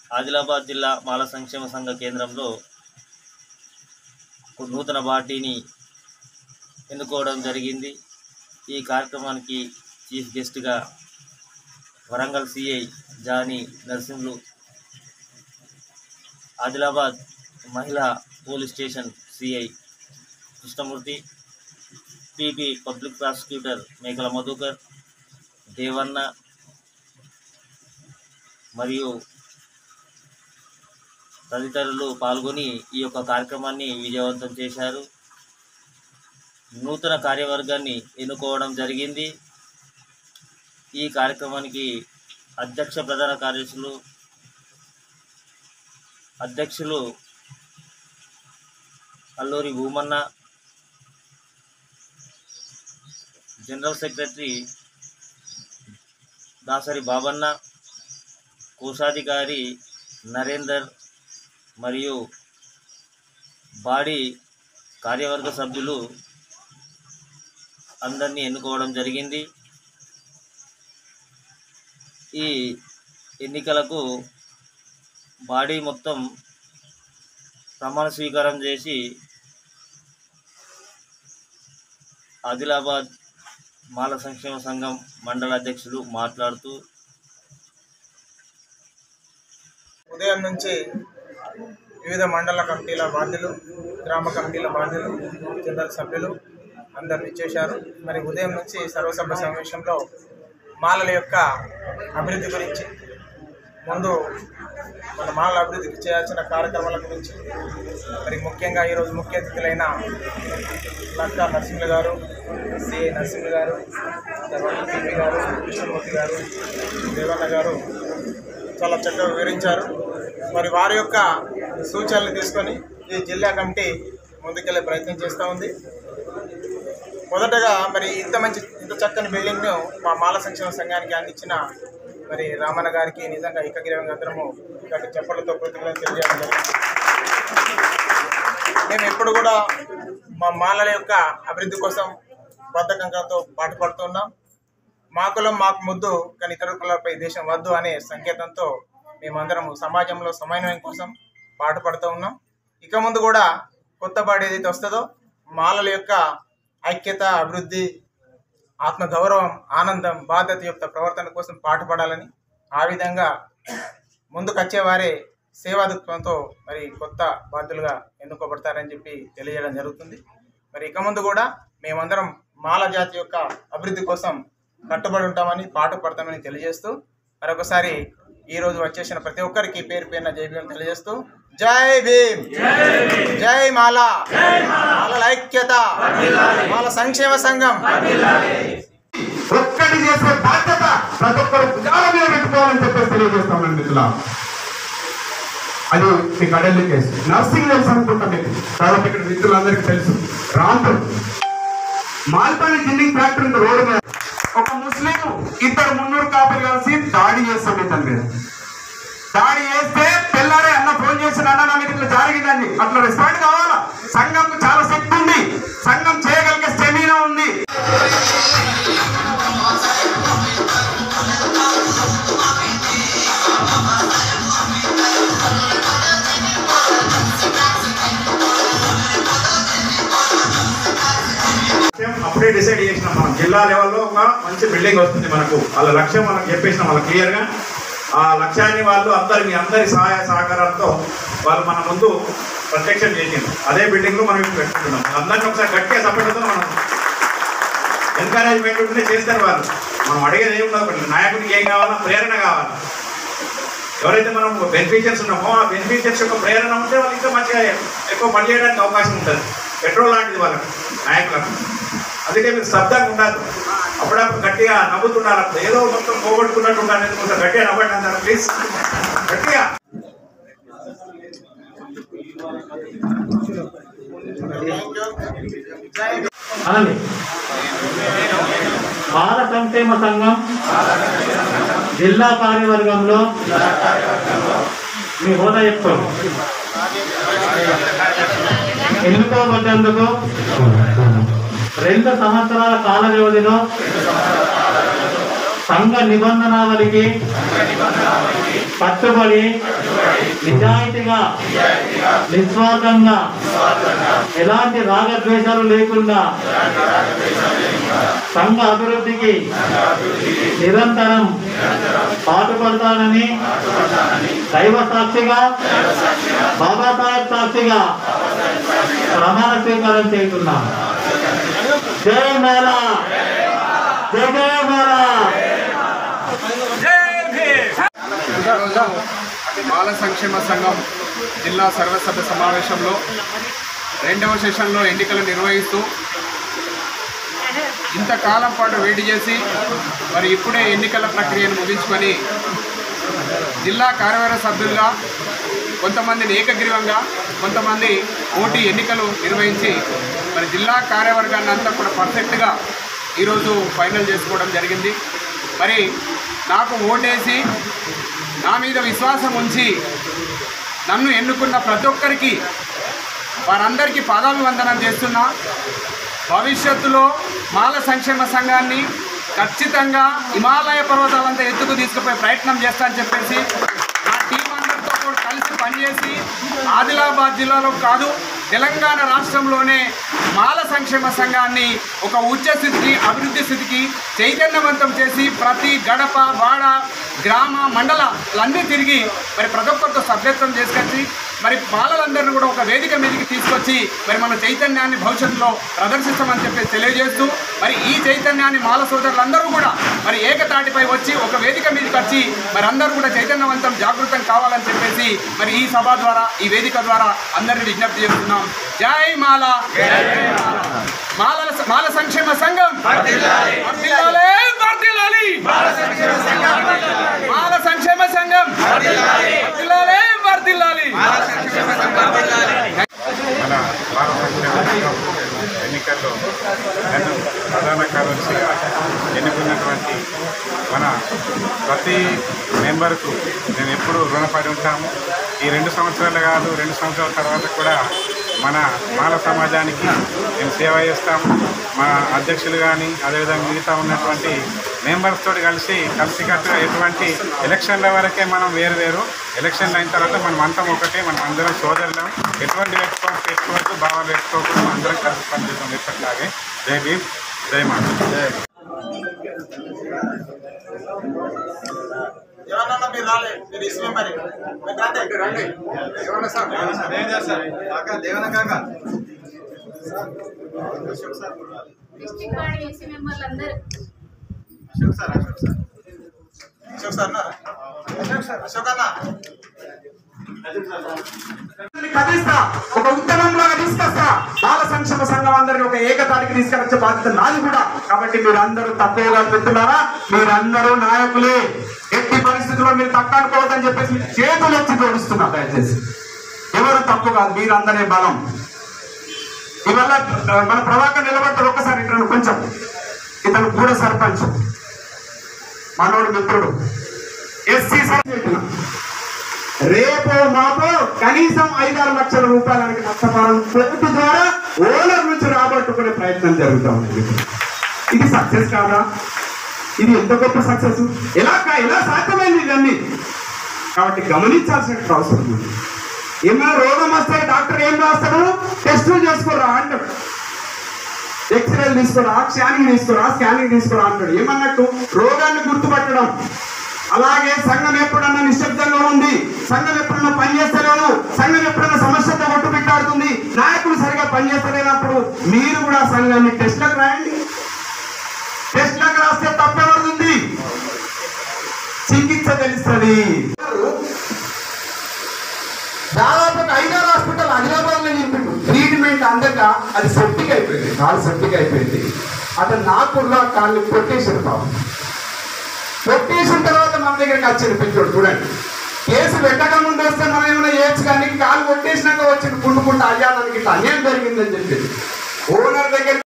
ఆదిలాబాద్ జిల్లా మాల సంక్షేమ సంఘ కేంద్రంలో ఒక నూతన పార్టీని ఎన్నుకోవడం జరిగింది ఈ కార్యక్రమానికి చీఫ్ గెస్ట్గా వరంగల్ సిఐ జానీ నర్సింహులు ఆదిలాబాద్ మహిళా police station CI Krishnamurthy PP public prosecutor Mekala Madhukar Devanna మరియు తదితరులు పాల్గొని ఈ యొక్క కార్యక్రమాన్ని విజయవంతం చేశారు నూతన కార్యవర్గాన్ని ఎన్నుకోవడం జరిగింది ఈ కార్యక్రమానికి అధ్యక్ష ప్రధాన కార్యదర్శులు అధ్యక్షులు అల్లూరి భూమన్న జనరల్ సెక్రటరీ దాసరి బాబన్న కోశాధికారి నరేందర్ మరియు బాడీ కార్యవర్గ సభ్యులు అందరినీ ఎన్నుకోవడం జరిగింది ఈ ఎన్నికలకు బాడీ మొత్తం ప్రమాణ స్వీకారం చేసి ఆదిలాబాద్ మాల సంక్షేమ సంఘం మండల అధ్యక్షులు మాట్లాడుతూ ఉదయం నుంచి వివిధ మండల కమిటీల బాధ్యులు గ్రామ కమిటీల బాధ్యులు జనరల్ సభ్యులు అందరు ఇచ్చేశారు మరి ఉదయం నుంచి సర్వసభ్య సమావేశంలో మాలల యొక్క అభివృద్ధి గురించి ముందు మన మాలల అభివృద్ధికి చేయాల్సిన కార్యక్రమాల గురించి మరి ముఖ్యంగా ఈరోజు ముఖ్య అతిథులైన లక్కా నరసింహులు గారు సిఐ నరసింహులు గారు తర్వాత పిపి గారు కృష్ణమూర్తి గారు దేవన్న గారు చాలా చక్కగా వివరించారు మరి వారి యొక్క సూచనలు తీసుకొని ఈ జిల్లా కమిటీ ముందుకెళ్లే ప్రయత్నం చేస్తూ ఉంది మొదటగా మరి ఇంత మంచి ఇంత చక్కని బిల్డింగ్ను మా మాల సంక్షేమ సంఘానికి అందించిన మరి రామన్న గారికి నిజంగా ఏకగ్రీవంగా అందరము ఇక్కడి చెప్పలతో కృతజ్ఞతలు తెలియజేయడం జరిగింది మేము ఎప్పుడు కూడా మా మాలల యొక్క అభివృద్ధి కోసం బద్ధకంతో పాటుపడుతున్నాం మా కులం మాకు ముద్దు కానీ ఇతర కులాలపై దేశం వద్దు అనే సంకేతంతో మేమందరం సమాజంలో సమన్వయం కోసం పాటుపడుతూ ఉన్నాం ఇక ముందు కూడా కొత్త బాడీ ఏదైతే వస్తుందో మాలల యొక్క ఐక్యత అభివృద్ధి ఆత్మ గౌరవం ఆనందం బాధ్యత యొక్క ప్రవర్తన కోసం పాటుపడాలని ఆ విధంగా ముందుకు వచ్చేవారే సేవా దృక్పథంతో మరి కొత్త బాధ్యులుగా ఎన్నుకోబడతారని చెప్పి తెలియజేయడం జరుగుతుంది మరి ఇక ముందు కూడా మేమందరం మాల జాతి యొక్క అభివృద్ధి కోసం కట్టుబడి ఉంటామని పాటు పడతామని తెలియజేస్తూ మరొకసారి ఈ రోజు వచ్చేసిన ప్రతి ఒక్కరికి పేరు పేరున జై భీమ్ తెలియజేస్తూ జై భీమ్ జై మాల మాలల ఐక్యత మాల సంక్షేమ సంఘం ఒక్కటి చేసే బాధ్యత ప్రతి ఒక్కరు భుజాల మీద పెట్టుకోవాలని చెప్పేసి తెలియజేస్తామని మిత్రుల అది మీకు అడల్లి కేసు నర్సింగ్ తెలుసు అనుకుంటా మీకు కాబట్టి ఇక్కడ మిత్రులందరికీ తెలుసు రాంపూర్ మాల్పల్లి జిన్నింగ్ ఫ్యాక్టరీ ఉంది రోడ్డు మీద ఒక ముస్లిం ఇద్దరు మున్నూరు కాపీలు కలిసి దాడి చేస్తాం ఇతని మీద దాడి చేస్తే తెల్లారే అన్న ఫోన్ చేసిన అన్న నా మీద ఇట్లా జరిగిందండి అట్లా రెస్పాండ్ కావాలా సంఘం చాలా శక్తి ఉంది సంఘం చేయగలిగే స్టెమినా ఉంది లక్ష్యం అప్పుడే డిసైడ్ చేసినాం మనం జిల్లా లెవెల్లో ఒక మంచి బిల్డింగ్ వస్తుంది మనకు వాళ్ళ లక్ష్యం మనకు చెప్పేసినాం వాళ్ళ క్లియర్గా ఆ లక్ష్యాన్ని వాళ్ళు అందరి మీ అందరి సహాయ సహకారాలతో వాళ్ళు మన ముందు ప్రత్యక్షం చేసింది అదే బిల్డింగ్లో మనం ఇప్పుడు పెట్టుకుంటున్నాం అందరినీ ఒకసారి గట్టిగా సపోర్ట్తో మనం ఎంకరేజ్మెంట్ ఉంటే చేస్తారు వాళ్ళు మనం అడిగేది ఏమి ఉండదు ఒకటి నాయకుడికి ఏం కావాలా ప్రేరణ కావాలి ఎవరైతే మనం బెనిఫిషియర్స్ ఉన్నామో ఆ బెనిఫిషియర్స్ యొక్క ప్రేరణ ఉంటే వాళ్ళు ఇంకా మంచిగా ఎక్కువ పని చేయడానికి అవకాశం ఉంటుంది పెట్రోల్ లాంటిది వాళ్ళకి నాయకులకు అందుకే మీరు శబ్దంగా ఉండాలి అప్పుడప్పుడు గట్టిగా నవ్వుతుండాలి అప్పుడు ఏదో మొత్తం పోగొట్టుకున్నట్టు ఉండాలి కొంచెం గట్టిగా నవ్వండి అంటారు ప్లీజ్ గట్టిగా అలాగే బాల సంక్షేమ సంఘం జిల్లా కార్యవర్గంలో మీ హోదా చెప్తాను ఎన్నుకోబడ్డందుకు రెండు సంవత్సరాల కాల వ్యవధిలో సంఘ నిబంధనావళికి కట్టుబడి నిజాయితీగా నిస్వార్థంగా ఎలాంటి రాగద్వేషాలు లేకుండా సంఘ అభివృద్ధికి నిరంతరం పాటుపడతానని దైవ సాక్షిగా బాబాసాహెబ్ సాక్షిగా ప్రమాణ స్వీకారం చేస్తున్నాను జై మేళా జై జయ మేళా ఈరోజు బాల సంక్షేమ సంఘం జిల్లా సర్వసభ్య సమావేశంలో రెండవ సెషన్లో ఎన్నికలు నిర్వహిస్తూ ఇంతకాలం పాటు వేడి చేసి మరి ఇప్పుడే ఎన్నికల ప్రక్రియను ముగించుకొని జిల్లా కార్యవర్గ సభ్యులుగా కొంతమందిని ఏకగ్రీవంగా కొంతమంది పోటీ ఎన్నికలు నిర్వహించి మరి జిల్లా కార్యవర్గాన్ని అంతా కూడా పర్ఫెక్ట్గా ఈరోజు ఫైనల్ చేసుకోవడం జరిగింది మరి నాకు ఓటేసి నా మీద విశ్వాసం ఉంచి నన్ను ఎన్నుకున్న ప్రతి ఒక్కరికి వారందరికీ పాదాభివందనం చేస్తున్నా భవిష్యత్తులో మాల సంక్షేమ సంఘాన్ని ఖచ్చితంగా హిమాలయ పర్వతాలంతా ఎత్తుకు తీసుకుపోయే ప్రయత్నం చేస్తా అని చెప్పేసి నా టీం అందరితో కూడా కలిసి పనిచేసి ఆదిలాబాద్ జిల్లాలో కాదు తెలంగాణ రాష్ట్రంలోనే మాల సంక్షేమ సంఘాన్ని ఒక ఉచ్చ స్థితికి అభివృద్ధి స్థితికి చైతన్యవంతం చేసి ప్రతి గడప వాడ గ్రామ మండలాలన్నీ తిరిగి మరి ప్రతి ఒక్కరితో సభ్యత్వం చేసుకొచ్చి మరి బాలలందరినీ కూడా ఒక వేదిక మీదకి తీసుకొచ్చి మరి మన చైతన్యాన్ని భవిష్యత్తులో ప్రదర్శిస్తామని చెప్పేసి తెలియజేస్తూ మరి ఈ చైతన్యాన్ని మాల సోదరులందరూ కూడా మరి ఏకతాటిపై వచ్చి ఒక వేదిక మీదకి వచ్చి మరి అందరూ కూడా చైతన్యవంతం జాగృతం కావాలని చెప్పేసి మరి ఈ సభ ద్వారా ఈ వేదిక ద్వారా అందరినీ విజ్ఞప్తి చేస్తున్నాం జై మాల మాల మాల సంక్షేమ సంఘం వర్ధిల్లాలి, వర్ధిల్లాలి. మాల సంక్షేమ సంఘం వర్ధిల్లాలి, వర్ధిల్లాలి. మన భారత సంక్షేమ సంఘం ఎన్నికల్లో నన్ను ప్రధాన కార్యదర్శిగా ఎన్నుకున్నటువంటి మన ప్రతి మెంబర్కు నేను ఎప్పుడూ రుణపడి ఉంటాము ఈ రెండు సంవత్సరాలు కాదు రెండు సంవత్సరాల తర్వాత కూడా మన మాల సమాజానికి మేము సేవ చేస్తాము మా అధ్యక్షులు కానీ అదేవిధంగా మిగతా ఉన్నటువంటి మెంబర్స్ తోటి కలిసి కలిసికట్టుగా ఎటువంటి ఎలక్షన్ల వరకే మనం వేరు వేరు ఎలక్షన్లు అయిన తర్వాత మనం అంతం ఒకటే మనం అందరం సోదరులం ఎటువంటి వ్యక్తిత్వం పెట్టుకోవద్దు భావాలు పెట్టుకోకూడదు అందరం కలిసి పనిచేద్దాం ఎప్పటిలాగే జై భీమ్ జై మాత జై ఎవరన్నా మీరు రాలే మీరు ఇష్టమే మరి మీరు రండి రండి ఏమన్నా సార్ డిస్ట్రిక్ట్ బాడీ ఎస్సీ మెంబర్లు అందరూ అశోక్ సార్ అన్నారా? అశోక్ అన్న కదిలిస్తా ఒక ఉద్యమంలాగా తీసుకొస్తా బాల సంక్షేమ సంఘం అందరిని ఒక ఏకతాటికి తీసుకొచ్చే బాధ్యత నాది కూడా కాబట్టి మీరందరూ తక్కువగా పెడుతున్నారా మీరందరూ నాయకులే ఎట్టి పరిస్థితుల్లో మీరు తక్కువ అనుకోవద్దని చెప్పేసి మీ చేతులు ఎత్తి తోడుస్తున్నా దయచేసి ఎవరు తప్పు కాదు మీరందరే బలం ఇవల్ల ఆ, మన ప్రభాకర్ నిలబడతాడు ఒక్కసారి ఇక్కడ కొంచెం ఇతను కూడా సర్పంచ్ మనోడు మిత్రుడు ఎస్సీ సర్పంచ్ రేపో మాపో కనీసం ఐదారు లక్షల రూపాయలకి నష్టపరాలను ప్రభుత్వం ద్వారా ఓనర్ నుంచి రాబట్టుకునే ప్రయత్నం జరుగుతూ ఉంది ఇది సక్సెస్ కాదా ఇది ఎంత గొప్ప సక్సెస్ ఎలా కా- ఎలా సాధ్యమైంది ఇవన్నీ కాబట్టి గమనించాల్సిన అవసరం ఉంది ఏమైనా రోగం వస్తే డాక్టర్ ఏం రాస్తాడు టెస్టులు చేసుకోరా అంటాడు ఎక్స్రేలు తీసుకురా స్కానింగ్ తీసుకురా స్కానింగ్ తీసుకురా అంటాడు ఏమన్నట్టు రోగాన్ని గుర్తుపట్టడం అలాగే సంఘం ఎప్పుడన్నా నిశ్శబ్దంగా ఉంది సంఘం ఎప్పుడన్నా పనిచేస్తలేదు సంఘం ఎప్పుడన్నా సమస్యతో కొట్టు పెట్టాడుతుంది నాయకులు సరిగా పనిచేస్తలేనప్పుడు మీరు కూడా సంఘాన్ని టెస్ట్లకు రాయండి టెస్ట్లకు రాస్తే తప్పెవరుంది చికిత్స తెలుస్తుంది దాదాపు ఒక ఐదారు హాస్పిటల్ ఆదిలాబాద్ లో చెప్పిండు ట్రీట్మెంట్ అందక అది సెప్టిక్ అయిపోయింది కాలు సెప్టిక్ అయిపోయింది అతను నాగపూర్లో కాళ్ళు కొట్టేసారు పాపం కొట్టేసిన తర్వాత మన దగ్గరికి వచ్చాడు పెంచోడు చూడండి కేసు పెట్టక ముందు వస్తే మనం ఏమైనా చేయొచ్చు కానీ కాలు కొట్టేసినాక వచ్చింది పుండు పుండు అయ్యా నాకు ఇట్లా అన్యాయం జరిగిందని చెప్పి ఓనర్ దగ్గర